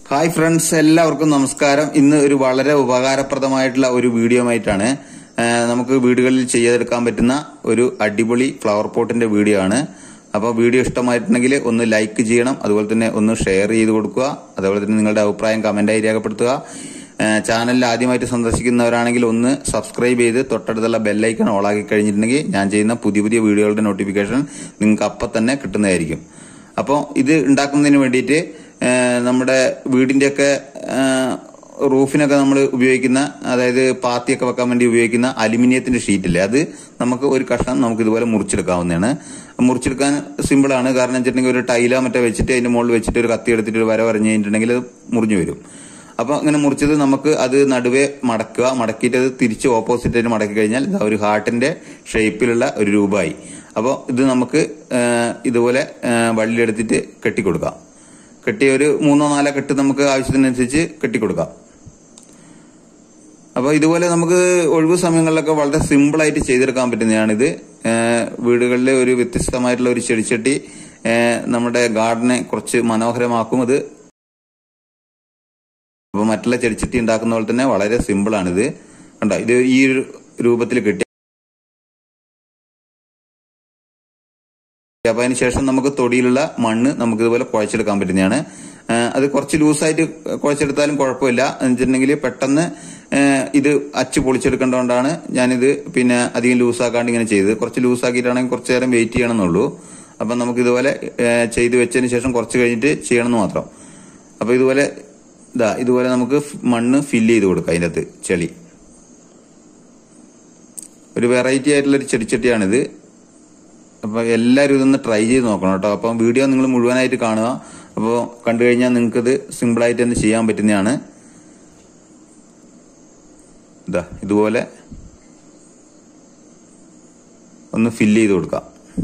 hi friends എല്ലാവർക്കും നമസ്കാരം ഇന്ന് ഒരു വളരെ ഉപകാരപ്രദമായിട്ടുള്ള ഒരു വീഡിയോ ആയിട്ടാണ് ആ, നമുക്ക് വീടുകളിൽ ചെയ്തെടുക്കാൻ പറ്റുന്ന ഒരു അടിപൊളി ഫ്ലവർ പോട്ടിന്റെ വീഡിയോ ആണ് അപ്പോൾ വീഡിയോ ഇഷ്ടമായിട്ടുണ്ടെങ്കിൽ ഒന്ന് ലൈക്ക് ചെയ്യണം അതുപോലെ തന്നെ ഒന്ന് ഷെയർ ചെയ്ത് കൊടുക്കുക അതുപോലെ തന്നെ നിങ്ങളുടെ അഭിപ്രായം കമന്റായി രേഖപ്പെടുത്തുക ആ, ചാനലിൽ ആദ്യമായിട്ട് സന്ദർശിക്കുന്നവരാണെങ്കിൽ ഒന്ന് സബ്സ്ക്രൈബ് ചെയ്ത് തൊട്ടടുത്തുള്ള ബെല്ലൈക്കൺ ഓളാക്കി കഴിഞ്ഞിട്ടുണ്ടെങ്കിൽ ഞാൻ ചെയ്യുന്ന പുതിയ പുതിയ വീഡിയോകളുടെ നോട്ടിഫിക്കേഷൻ നിങ്ങൾക്ക് അപ്പം തന്നെ കിട്ടുന്നതായിരിക്കും അപ്പോൾ ഇത് ഉണ്ടാക്കുന്നതിന് വേണ്ടിയിട്ട് ആ, നമ്മുടെ വീടിന്റെയൊക്കെ ആ, റൂഫിനൊക്കെ നമ്മൾ ഉപയോഗിക്കുന്ന അതായത് പാത്തിയൊക്കെ വെക്കാൻ വേണ്ടി ഉപയോഗിക്കുന്ന അലുമിനിയത്തിന്റെ ഷീറ്റില്ലേ അത് നമുക്ക് ഒരു കഷ്ണം നമുക്ക് ഇതുപോലെ മുറിച്ചെടുക്കാവുന്നതാണ് മുറിച്ചെടുക്കാൻ സിമ്പിൾ ആണ് കാരണം വെച്ചിട്ടുണ്ടെങ്കിൽ ഒരു ടൈലോ മറ്റോ വെച്ചിട്ട് അതിന്റെ മുകളിൽ വെച്ചിട്ട് ഒരു കത്തി എടുത്തിട്ട് ഒരു വര വരഞ്ഞു കഴിഞ്ഞിട്ടുണ്ടെങ്കിൽ അത് മുറിഞ്ഞു വരും അപ്പൊ അങ്ങനെ മുറിച്ചത് നമുക്ക് അത് നടുവേ മടക്കുക മടക്കിയിട്ട് അത് തിരിച്ച് ഓപ്പോസിറ്റ് ആയിട്ട് മടക്കി കഴിഞ്ഞാൽ ഇതാ ഒരു ഹാർട്ടിന്റെ ഷേപ്പിലുള്ള ഒരു രൂപമായി അപ്പോൾ ഇത് നമുക്ക് ആ, ഇതുപോലെ ആ, വള്ളിയെടുത്തിട്ട് കെട്ടിക്കൊടുക്കാം കെട്ടി ഒരു മൂന്നോ നാലോ കെട്ട് നമുക്ക് ആവശ്യത്തിനനുസരിച്ച് കെട്ടിക്കൊടുക്കാം അപ്പോൾ ഇതുപോലെ നമുക്ക് ഒഴിവ് സമയങ്ങളിലൊക്കെ വളരെ സിമ്പിൾ ആയിട്ട് ചെയ്തെടുക്കാൻ പറ്റുന്നതാണിത് ഏഹ് വീടുകളിലെ ഒരു വ്യത്യസ്തമായിട്ടുള്ള ഒരു ചെടിച്ചട്ടി ഏഹ് നമ്മുടെ ഗാർഡനെ കുറച്ച് മനോഹരമാക്കും ഇത് അപ്പൊ മറ്റുള്ള ചെടിച്ചട്ടി ഉണ്ടാക്കുന്ന പോലെ തന്നെ വളരെ സിമ്പിൾ ആണിത് കണ്ടോ ഇത് ഈ ഒരു രൂപത്തിൽ കിട്ടി അപ്പൊ അതിന് ശേഷം നമുക്ക് തൊടിയിലുള്ള മണ്ണ് നമുക്ക് ഇതുപോലെ കുഴച്ചെടുക്കാൻ പറ്റുന്നതാണ് ആ, അത് കുറച്ച് ലൂസായിട്ട് കുഴച്ചെടുത്താലും കുഴപ്പമില്ല എന്ന് വെച്ചിട്ടുണ്ടെങ്കിൽ പെട്ടെന്ന് ആ, ഇത് അച്ച് പൊളിച്ചെടുക്കേണ്ടതുകൊണ്ടാണ് ഞാനിത് പിന്നെ അധികം ലൂസാക്കാണ്ട് ഇങ്ങനെ ചെയ്തത് കുറച്ച് ലൂസാക്കിയിട്ടാണെങ്കിൽ കുറച്ച് നേരം വെയിറ്റ് ചെയ്യണമെന്നുള്ളൂ അപ്പൊ നമുക്ക് ഇതുപോലെ ആ, ചെയ്ത് വെച്ചതിന് ശേഷം കുറച്ച് കഴിഞ്ഞിട്ട് ചെയ്യണമെന്ന് മാത്രം അപ്പൊ ഇതുപോലെ ഇതാ ഇതുപോലെ നമുക്ക് മണ്ണ് ഫില്ല് ചെയ്ത് കൊടുക്കാം അതിൻ്റെ അകത്ത് ചെളി ഒരു വെറൈറ്റി ആയിട്ടുള്ള ഒരു ചെടിച്ചട്ടിയാണിത് അപ്പൊ എല്ലാവരും ഇതൊന്ന് ട്രൈ ചെയ്ത് നോക്കണം കേട്ടോ അപ്പം വീഡിയോ നിങ്ങൾ മുഴുവനായിട്ട് കാണുക അപ്പോൾ കണ്ടു കഴിഞ്ഞാൽ നിങ്ങൾക്ക് ഇത് സിമ്പിൾ ആയിട്ട് തന്നെ ചെയ്യാൻ പറ്റുന്നതാണ് ഇതാ ഇതുപോലെ ഒന്ന് ഫില്ല് ചെയ്ത് കൊടുക്കാം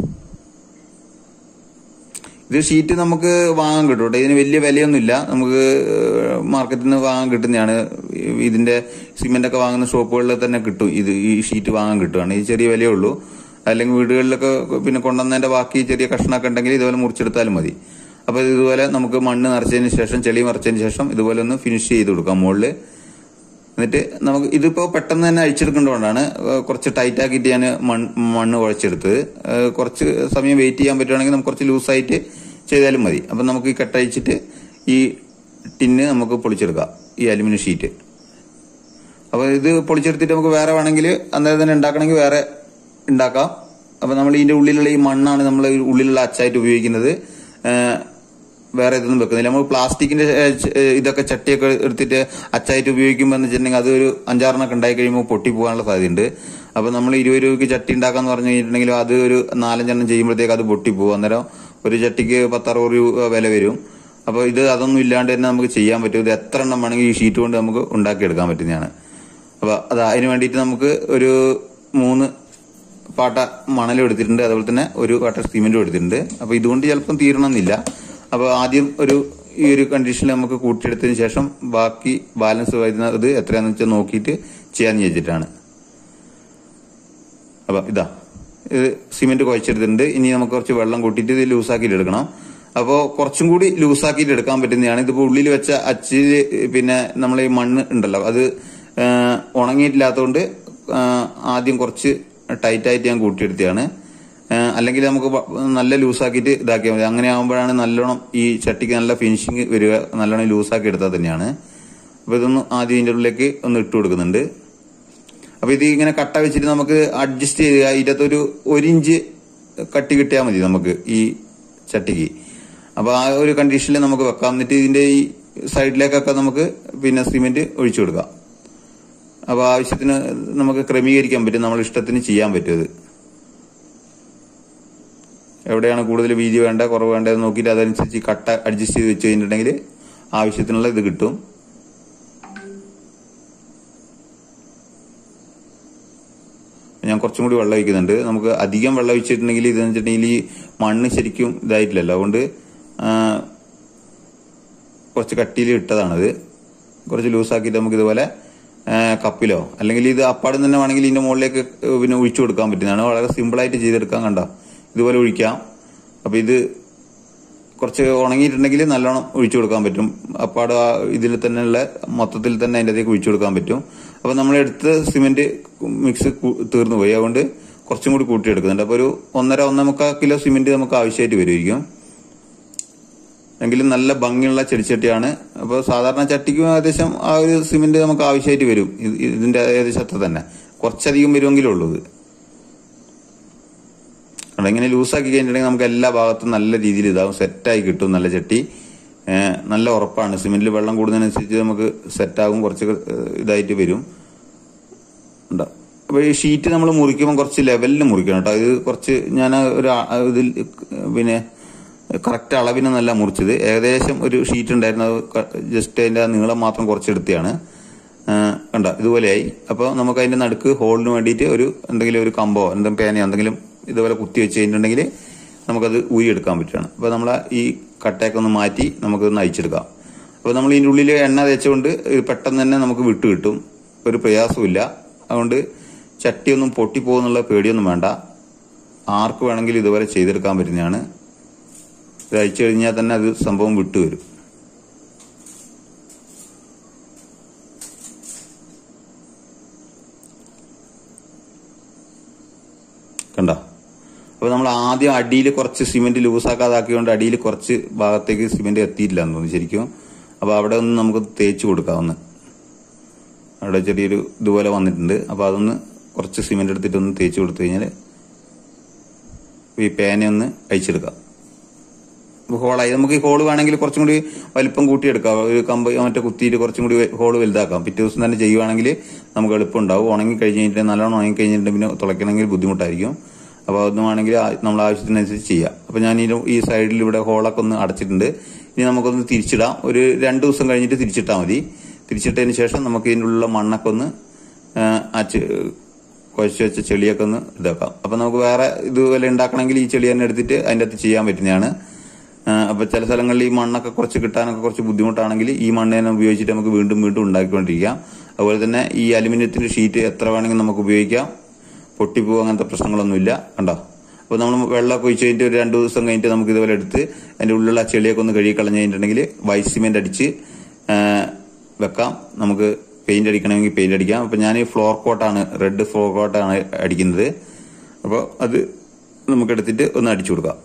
ഇത് ഷീറ്റ് നമുക്ക് വാങ്ങാൻ കിട്ടും കേട്ടോ ഇതിന് വലിയ വിലയൊന്നുമില്ല നമുക്ക് മാർക്കറ്റിൽ നിന്ന് വാങ്ങാൻ കിട്ടുന്നതാണ് ഇതിന്റെ സിമെന്റ് ഒക്കെ വാങ്ങുന്ന ഷോപ്പുകളിൽ തന്നെ കിട്ടും ഇത് ഈ ഷീറ്റ് വാങ്ങാൻ കിട്ടുകയാണ് ഇത് ചെറിയ വിലയേ ഉള്ളൂ അല്ലെങ്കിൽ വീടുകളിലൊക്കെ പിന്നെ കൊണ്ടുവന്നതിന്റെ ബാക്കി ചെറിയ കഷ്ണമൊക്കെ ഉണ്ടെങ്കിൽ ഇതുപോലെ മുറിച്ചെടുത്താലും മതി അപ്പൊ ഇതുപോലെ നമുക്ക് മണ്ണ് നിറച്ചതിന് ശേഷം ചെളി നിറച്ചതിന് ശേഷം ഇതുപോലെ ഒന്ന് ഫിനിഷ് ചെയ്ത് കൊടുക്കാം മുകളിൽ എന്നിട്ട് നമുക്ക് ഇതിപ്പോ പെട്ടെന്ന് തന്നെ അഴിച്ചെടുക്കേണ്ടതുകൊണ്ടാണ് ഏഹ് കുറച്ച് ടൈറ്റ് ആക്കിയിട്ട് ഞാൻ മണ്ണ് മണ്ണ് കുഴച്ചെടുത്തത് ഏഹ് കുറച്ച് സമയം വെയിറ്റ് ചെയ്യാൻ പറ്റുവാണെങ്കിൽ നമുക്ക് കുറച്ച് ലൂസായിട്ട് ചെയ്താലും മതി അപ്പൊ നമുക്ക് ഈ കെട്ടഴിച്ചിട്ട് ഈ ടിന്ന് നമുക്ക് പൊളിച്ചെടുക്കാം ഈ അലുമിനിയം ഷീറ്റ് അപ്പൊ ഇത് പൊളിച്ചെടുത്തിട്ട് നമുക്ക് വേറെ വേണമെങ്കിൽ അന്നേരം തന്നെ ഉണ്ടാക്കണമെങ്കിൽ വേറെ ഉണ്ടാക്കാം അപ്പൊ നമ്മൾ ഇതിന്റെ ഉള്ളിലുള്ള ഈ മണ്ണാണ് നമ്മൾ ഉള്ളിലുള്ള അച്ചായിട്ട് ഉപയോഗിക്കുന്നത് ഏഹ് വേറെ ഇതൊന്നും വെക്കുന്നില്ല നമ്മൾ പ്ലാസ്റ്റിക്കിന്റെ ഏഹ്, ച- ഏഹ്, ഇതൊക്കെ ചട്ടിയൊക്കെ എടുത്തിട്ട് അച്ചായിട്ട് ഉപയോഗിക്കുമ്പോൾ എന്ന് വെച്ചിട്ടുണ്ടെങ്കിൽ അത് ഒരു അഞ്ചാറെണ്ണൊക്കെ ഉണ്ടായി കഴിയുമ്പോൾ പൊട്ടി പോകാനുള്ള സാധ്യതയുണ്ട് അപ്പൊ നമ്മൾ ഇരുപത് രൂപയ്ക്ക് ചട്ടി ഉണ്ടാക്കാന്ന് പറഞ്ഞു കഴിഞ്ഞിട്ടുണ്ടെങ്കിൽ അത് ഒരു നാലഞ്ചെണ്ണം ചെയ്യുമ്പോഴത്തേക്ക് അത് പൊട്ടി പോകും അന്നേരം ഒരു ചട്ടിക്ക് പത്തറുപത് രൂപ വില വരും അപ്പൊ ഇത് അതൊന്നും ഇല്ലാണ്ട് തന്നെ നമുക്ക് ചെയ്യാൻ പറ്റും ഇത് എത്ര എണ്ണം വേണമെങ്കിൽ ഈ ഷീറ്റ് കൊണ്ട് നമുക്ക് ഉണ്ടാക്കിയെടുക്കാൻ പറ്റുന്നതാണ് അപ്പൊ അത് അതിന് വേണ്ടിയിട്ട് നമുക്ക് ഒരു മൂന്ന് പാട്ട മണലും എടുത്തിട്ടുണ്ട് അതുപോലെ തന്നെ ഒരു പാട്ട സിമെന്റും എടുത്തിട്ടുണ്ട് അപ്പൊ ഇതുകൊണ്ട് ചിലപ്പം തീരണമെന്നില്ല അപ്പൊ ആദ്യം ഒരു ഈ ഒരു കണ്ടീഷനിൽ നമുക്ക് കൂട്ടിയെടുത്തതിന് ശേഷം ബാക്കി ബാലൻസ് വരുന്നത് എത്രയാന്ന് വെച്ചാൽ നോക്കിയിട്ട് ചെയ്യാന്ന് വെച്ചിട്ടാണ് അപ്പൊ ഇതാ ഇത് സിമെന്റ് കുഴച്ചെടുത്തിട്ടുണ്ട് ഇനി നമുക്ക് കുറച്ച് വെള്ളം കൂട്ടിയിട്ട് ഇത് ലൂസാക്കിയിട്ട് എടുക്കണം അപ്പോൾ കുറച്ചും കൂടി ലൂസാക്കിയിട്ട് എടുക്കാൻ പറ്റുന്നതാണ് ഇതിപ്പോ ഉള്ളിൽ വെച്ച അച്ചില് പിന്നെ നമ്മൾ ഈ മണ്ണ് ഉണ്ടല്ലോ അത് ആ, ഉണങ്ങിയിട്ടില്ലാത്തതുകൊണ്ട് ആ, ആദ്യം കുറച്ച് ടൈറ്റ് ആയിട്ട് ഞാൻ കൂട്ടിയെടുത്തതാണ് ആ, അല്ലെങ്കിൽ നമുക്ക് വ- നല്ല ലൂസാക്കിയിട്ട് ഇതാക്കിയാൽ മതി അങ്ങനെ ആകുമ്പോഴാണ് നല്ലോണം ഈ ചട്ടിക്ക് നല്ല ഫിനിഷിങ് വരിക നല്ലോണം ലൂസാക്കി എടുത്താൽ തന്നെയാണ് അപ്പൊ ഇതൊന്ന് ആദ്യം ഇതിന്റെ ഉള്ളിലേക്ക് ഒന്ന് ഇട്ട് കൊടുക്കുന്നുണ്ട് അപ്പൊ ഇത് ഇങ്ങനെ കട്ട വെച്ചിട്ട് നമുക്ക് അഡ്ജസ്റ്റ് ചെയ്യുക ഇതിനകത്ത് ഒരു ഒരു ഇഞ്ച് കട്ടി കിട്ടിയാൽ മതി നമുക്ക് ഈ ചട്ടിക്ക് അപ്പൊ ആ ഒരു കണ്ടീഷനിൽ നമുക്ക് വെക്കാം എന്നിട്ട് ഇതിന്റെ ഈ സൈഡിലേക്കൊക്കെ നമുക്ക് പിന്നെ സിമെന്റ് ഒഴിച്ചു കൊടുക്കാം അപ്പൊ ആവശ്യത്തിന് നമുക്ക് ക്രമീകരിക്കാൻ പറ്റും നമ്മൾ ഇഷ്ടത്തിന് ചെയ്യാൻ പറ്റും ഇത് എവിടെയാണ് കൂടുതൽ വീതി വേണ്ട കുറവ് വേണ്ടതെന്ന് നോക്കിയിട്ട് അതനുസരിച്ച് ഈ കട്ട അഡ്ജസ്റ്റ് ചെയ്ത് വെച്ച് കഴിഞ്ഞിട്ടുണ്ടെങ്കിൽ ആവശ്യത്തിനുള്ള ഇത് കിട്ടും ഞാൻ കുറച്ചും കൂടി വെള്ളം ഒഴിക്കുന്നുണ്ട് നമുക്ക് അധികം വെള്ളം ഒഴിച്ചിട്ടുണ്ടെങ്കിൽ ഇതെന്ന് വെച്ചിട്ടുണ്ടെങ്കിൽ ഈ മണ്ണ് ശരിക്കും ഇതായിട്ടില്ലല്ലോ അതുകൊണ്ട് ആ, കുറച്ച് കട്ടിയിൽ ഇട്ടതാണത് കുറച്ച് ലൂസാക്കിയിട്ട് നമുക്ക് ഇതുപോലെ ആ, കപ്പിലോ അല്ലെങ്കിൽ ഇത് അപ്പാടും തന്നെ വേണമെങ്കിൽ ഇതിന്റെ മുകളിലേക്ക് പിന്നെ ഒഴിച്ചു കൊടുക്കാൻ പറ്റുന്നതാണ് വളരെ സിമ്പിളായിട്ട് ചെയ്തെടുക്കാൻ കണ്ട ഇതുപോലെ ഒഴിക്കാം അപ്പൊ ഇത് കുറച്ച് ഉണങ്ങിയിട്ടുണ്ടെങ്കിൽ നല്ലോണം ഒഴിച്ചു കൊടുക്കാൻ പറ്റും അപ്പാട് ആ ഇതിൽ തന്നെയുള്ള മൊത്തത്തിൽ തന്നെ അതിൻ്റെ അതിലേക്ക് ഒഴിച്ചു കൊടുക്കാൻ പറ്റും അപ്പൊ നമ്മൾ എടുത്ത സിമെന്റ് മിക്സ് കു- തീർന്നു പോയി അതുകൊണ്ട് കുറച്ചും കൂടി കൂട്ടിയെടുക്കുന്നുണ്ട് അപ്പൊ ഒരു ഒന്നര ഒന്നേ മുക്കാൽ കിലോ സിമെന്റ് നമുക്ക് ആവശ്യമായിട്ട് വരുമായിരിക്കും എങ്കിലും നല്ല ഭംഗിയുള്ള ചെടിച്ചട്ടിയാണ് അപ്പോൾ സാധാരണ ചട്ടിക്കും ഏകദേശം ആ ഒരു സിമെന്റ് നമുക്ക് ആവശ്യമായിട്ട് വരും ഇത് ഇതിന്റെ ഏകദേശം അത്ര തന്നെ കുറച്ചധികം വരുമെങ്കിലേ ഉള്ളൂ ഇത് കാരണം ഇങ്ങനെ ലൂസാക്കി കഴിഞ്ഞിട്ടുണ്ടെങ്കിൽ നമുക്ക് എല്ലാ ഭാഗത്തും നല്ല രീതിയിൽ ഇതാവും സെറ്റായി കിട്ടും നല്ല ചട്ടി ഏഹ് നല്ല ഉറപ്പാണ് സിമെന്റിൽ വെള്ളം കൂടുന്നതിനനുസരിച്ച് നമുക്ക് സെറ്റാകും കുറച്ച് ഏഹ് ഇതായിട്ട് വരും ഉണ്ടോ അപ്പൊ ഈ ഷീറ്റ് നമ്മൾ മുറിക്കുമ്പോൾ കുറച്ച് ലെവലിൽ മുറിക്കണം കേട്ടോ ഇത് കുറച്ച് ഞാൻ ഒരു ആ- ഇതിൽ പിന്നെ കറക്റ്റ് അളവിനൊന്നല്ല മുറിച്ചത് ഏകദേശം ഒരു ഷീറ്റ് ഉണ്ടായിരുന്നു അത് ജസ്റ്റ് അതിന്റെ ആ നീളം മാത്രം കുറച്ചെടുത്താണ് കണ്ട ഇതുപോലെയായി അപ്പോൾ നമുക്ക് അതിന്റെ നടുക്ക് ഹോളിന് വേണ്ടിയിട്ട് ഒരു എന്തെങ്കിലും ഒരു കമ്പോ എന്തെങ്കിലും പേനയോ എന്തെങ്കിലും ഇതുപോലെ കുത്തി വെച്ച് കഴിഞ്ഞിട്ടുണ്ടെങ്കിൽ നമുക്കത് ഊരിയെടുക്കാൻ പറ്റുകയാണ് അപ്പോൾ നമ്മൾ ഈ കട്ടയൊക്കെ ഒന്ന് മാറ്റി നമുക്കൊന്ന് അയച്ചെടുക്കാം അപ്പോൾ നമ്മൾ ഇതിൻ്റെ ഉള്ളിൽ എണ്ണ തേച്ചുകൊണ്ട് ഇത് പെട്ടെന്ന് തന്നെ നമുക്ക് വിട്ട് കിട്ടും ഒരു പ്രയാസമില്ല അതുകൊണ്ട് ചട്ടിയൊന്നും പൊട്ടിപ്പോകുന്നുള്ള പേടിയൊന്നും വേണ്ട ആർക്ക് വേണമെങ്കിലും ഇതുപോലെ ചെയ്തെടുക്കാൻ പറ്റുന്നതാണ് ഇത് അയച്ചു കഴിഞ്ഞാൽ തന്നെ അത് സംഭവം വിട്ടുവരും കണ്ട അപ്പൊ നമ്മൾ ആദ്യം അടിയിൽ കുറച്ച് സിമെന്റ് ലൂസാക്കാതാക്കിയോണ്ട് അടിയിൽ കുറച്ച് ഭാഗത്തേക്ക് സിമെന്റ് എത്തിയില്ല എന്ന് തോന്നുന്നു ശരിക്കും അപ്പൊ അവിടെ ഒന്ന് നമുക്ക് തേച്ച് കൊടുക്കാവുന്ന അവിടെ ചെറിയൊരു ഇതുപോലെ വന്നിട്ടുണ്ട് അപ്പൊ അതൊന്ന് കുറച്ച് സിമെന്റ് എടുത്തിട്ട് ഒന്ന് തേച്ച് കൊടുത്തു കഴിഞ്ഞാൽ ഈ പേനയൊന്ന് അയച്ചെടുക്കാം ഇപ്പൊ ഹോളായി നമുക്ക് ഈ ഹോള് വേണമെങ്കിൽ കുറച്ചും കൂടി വലിപ്പം കൂട്ടിയെടുക്കാം ഒരു കമ്പ് മറ്റേ കുത്തിയിട്ട് കുറച്ചും കൂടി ഹോള് വലുതാക്കാം പിറ്റേ ദിവസം തന്നെ ചെയ്യുവാണെങ്കിൽ നമുക്ക് എളുപ്പം ഉണ്ടാവും ഉണങ്ങി കഴിഞ്ഞ് കഴിഞ്ഞിട്ട് നല്ലോണം ഉണങ്ങി കഴിഞ്ഞിട്ട് പിന്നെ തുളയ്ക്കണമെങ്കിൽ ബുദ്ധിമുട്ടായിരിക്കും അപ്പോൾ അതൊന്നും വേണമെങ്കിൽ ആ- നമ്മൾ ആവശ്യത്തിനനുസരിച്ച് ചെയ്യാം അപ്പൊ ഞാൻ ഈ ഈ സൈഡിൽ ഇവിടെ ഹോളൊക്കെ ഒന്ന് അടച്ചിട്ടുണ്ട് ഇനി നമുക്കൊന്ന് തിരിച്ചിടാം ഒരു രണ്ട് ദിവസം കഴിഞ്ഞിട്ട് തിരിച്ചിട്ടാൽ മതി തിരിച്ചിട്ടതിന് ശേഷം നമുക്ക് ഇതിൻ്റെ ഉള്ളിലുള്ള മണ്ണൊക്കെ ഒന്ന് ആ, ആ ചെ- കുഴച്ച് വെച്ച ചെളിയൊക്കെ ഒന്ന് ഇതാക്കാം അപ്പൊ നമുക്ക് വേറെ ഇതുപോലെ ഉണ്ടാക്കണമെങ്കിൽ ഈ ചെളി തന്നെ എടുത്തിട്ട് അതിൻ്റെ അകത്ത് ചെയ്യാൻ പറ്റുന്നതാണ് ആ, അപ്പൊ ചില സ്ഥലങ്ങളിൽ ഈ മണ്ണൊക്കെ കുറച്ച് കിട്ടാനൊക്കെ കുറച്ച് ബുദ്ധിമുട്ടാണെങ്കിൽ ഈ മണ്ണ് തന്നെ ഉപയോഗിച്ചിട്ട് നമുക്ക് വീണ്ടും വീണ്ടും ഉണ്ടാക്കിക്കൊണ്ടിരിക്കാം അതുപോലെ തന്നെ ഈ അലുമിനിയത്തിന്റെ ഷീറ്റ് എത്ര വേണമെങ്കിൽ നമുക്ക് ഉപയോഗിക്കാം പൊട്ടിപ്പോ അങ്ങനത്തെ പ്രശ്നങ്ങളൊന്നുമില്ല കണ്ടോ അപ്പോൾ നമ്മൾ വെള്ളമൊക്കെ ഒഴിച്ച് കഴിഞ്ഞിട്ട് ഒരു രണ്ട് ദിവസം കഴിഞ്ഞിട്ട് നമുക്ക് ഇതുപോലെ എടുത്ത് അതിന്റെ ഉള്ളിലുള്ള ആ ചെളിയൊക്കെ ഒന്ന് കഴുകി കളഞ്ഞു കഴിഞ്ഞിട്ടുണ്ടെങ്കിൽ വൈറ്റ് സിമെന്റ് അടിച്ച് ആ, വെക്കാം നമുക്ക് പെയിന്റ് അടിക്കണമെങ്കിൽ പെയിന്റ് അടിക്കാം അപ്പൊ ഞാൻ ഈ ഫ്ലോർ കോട്ടാണ് റെഡ് ഫ്ലോർ കോട്ടാണ് അടിക്കുന്നത് അപ്പോൾ അത് നമുക്ക് എടുത്തിട്ട് ഒന്ന് അടിച്ചു കൊടുക്കാം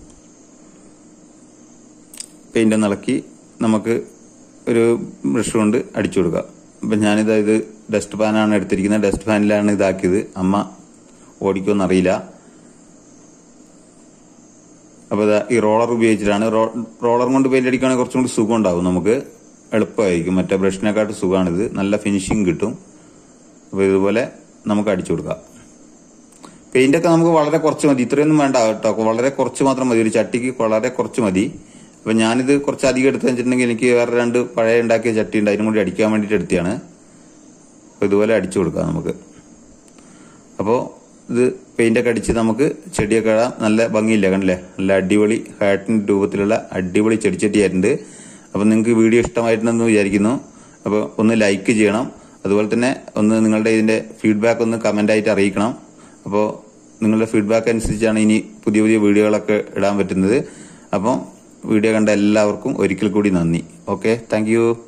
പെയിന്റ് ഒന്ന് ഇളക്കി നമുക്ക് ഒരു ബ്രഷ് കൊണ്ട് അടിച്ചു കൊടുക്കാം അപ്പൊ ഞാനിത് ഇത് ഡസ്റ്റ് ഫാനാണ് എടുത്തിരിക്കുന്നത് ഡസ്റ്റ് ഫാനിലാണ് ഇതാക്കിയത് അമ്മ ഓടിക്കുമെന്ന് അറിയില്ല അപ്പൊ ഇതാ ഈ റോളർ ഉപയോഗിച്ചിട്ടാണ് റോളർ കൊണ്ട് പെയിന്റ് അടിക്കുകയാണെങ്കിൽ കുറച്ചും കൂടി സുഖം ഉണ്ടാവും നമുക്ക് എളുപ്പമായിരിക്കും മറ്റേ ബ്രഷിനെക്കാട്ട് സുഖമാണിത് നല്ല ഫിനിഷിങ് കിട്ടും അപ്പൊ ഇതുപോലെ നമുക്ക് അടിച്ചു കൊടുക്കാം പെയിന്റ് ഒക്കെ നമുക്ക് വളരെ കുറച്ച് മതി ഇത്രയൊന്നും വേണ്ട കേട്ടോ വളരെ കുറച്ച് മാത്രം മതി ഒരു ചട്ടിക്ക് വളരെ കുറച്ച് മതി അപ്പൊ ഞാനിത് കുറച്ച് അധികം എടുത്ത് വെച്ചിട്ടുണ്ടെങ്കിൽ എനിക്ക് വേറെ രണ്ട് പഴയ ഉണ്ടാക്കിയ ചട്ടി ഉണ്ട് അതിനും കൂടി അടിക്കാൻ വേണ്ടിയിട്ട് എടുത്തതാണ് അപ്പൊ ഇതുപോലെ അടിച്ചു കൊടുക്കാം നമുക്ക് അപ്പോൾ ഇത് പെയിന്റ് ഒക്കെ അടിച്ച് നമുക്ക് ചെടിയൊക്കെ ഇടാം നല്ല ഭംഗിയില്ല കണ്ടില്ലേ നല്ല അടിപൊളി ഹാറ്റിന്റെ രൂപത്തിലുള്ള അടിപൊളി ചെടിച്ചട്ടിയായിട്ടുണ്ട് അപ്പൊ നിങ്ങൾക്ക് വീഡിയോ ഇഷ്ടമായിട്ടുണ്ടെന്ന് വിചാരിക്കുന്നു അപ്പോൾ ഒന്ന് ലൈക്ക് ചെയ്യണം അതുപോലെ തന്നെ ഒന്ന് നിങ്ങളുടെ ഇതിന്റെ ഫീഡ്ബാക്ക് ഒന്ന് കമന്റ് ആയിട്ട് അറിയിക്കണം അപ്പോൾ നിങ്ങളുടെ ഫീഡ്ബാക്ക് അനുസരിച്ചാണ് ഇനി പുതിയ പുതിയ വീഡിയോകളൊക്കെ ഇടാൻ പറ്റുന്നത് അപ്പോൾ വീഡിയോ കണ്ട എല്ലാവർക്കും ഒരിക്കൽ കൂടി നന്ദി ഓക്കെ താങ്ക്